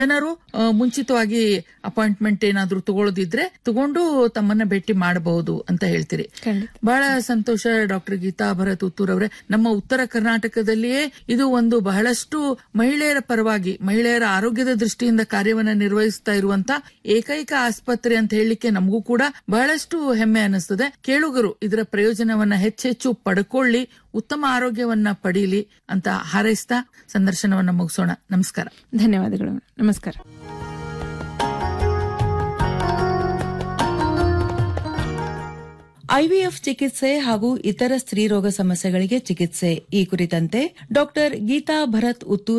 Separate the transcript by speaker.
Speaker 1: ಜನರು ಆ, ಮುಂಚಿತವಾಗಿ ಅಪಾಯಿಂಟ್ಮೆಂಟ್ ಏನಾದ್ರೂ ತಗೊಳ್ಳೋದಿದ್ರೆ ತಗೊಂಡು ತಮ್ಮನ್ನ ಭೇಟಿ ಮಾಡಬಹುದು ಅಂತ ಹೇಳ್ತೀರಿ
Speaker 2: ಖಂಡಿತ.
Speaker 1: ಬಹಳ ಸಂತೋಷ ಡಾಕ್ಟರ್ ಗೀತಾ ಭರತ್ ಉತ್ತೂರ್ ಅವರೇ ನಮ್ಮ ಉತ್ತರ ಕರ್ನಾಟಕದಲ್ಲಿಯೇ ಇದು ಒಂದು ಬಹಳಷ್ಟು ಮಹಿಳೆಯರ ಪರವಾಗಿ ಮಹಿಳೆಯರ ಆರೋಗ್ಯದ ದೃಷ್ಟಿಯಿಂದ ಕಾರ್ಯವನ್ನ ನಿರ್ವಹಿಸ್ತಾ ಇರುವಂತ ಏಕೈಕ ಆಸ್ಪತ್ರೆ ಅಂತ ಹೇಳಲಿಕ್ಕೆ ನಮಗೂ ಕೂಡ ಬಹಳಷ್ಟು ಹೆಮ್ಮೆ ಅನಿಸ್ತದೆ ಕೇಳುಗರು ಇದರ ಪ್ರಯೋಜನವನ್ನ ಹೆಚ್ಚೆಚ್ಚು ಪಡ್ಕೊಳ್ಳಿ ಉತ್ತಮ ಆರೋಗ್ಯವನ್ನ ಪಡೀಲಿ ಅಂತ ಹಾರೈಸ್ತಾ ಸಂದರ್ಶನವನ್ನ ಮುಗಿಸೋಣ ನಮಸ್ಕಾರ
Speaker 2: ಧನ್ಯವಾದಗಳು ನಮಸ್ಕಾರ
Speaker 3: ಐವಿಎಫ್ ಚಿಕಿತ್ಸೆ ಹಾಗೂ ಇತರ ಸ್ತ್ರೀರೋಗ ಸಮಸ್ಯೆಗಳಿಗೆ ಚಿಕಿತ್ಸೆ ಈ ಕುರಿತಂತೆ ಡಾಕ್ಟರ್ ಗೀತಾ ಭರತ್ ಉತ್ತೂರ್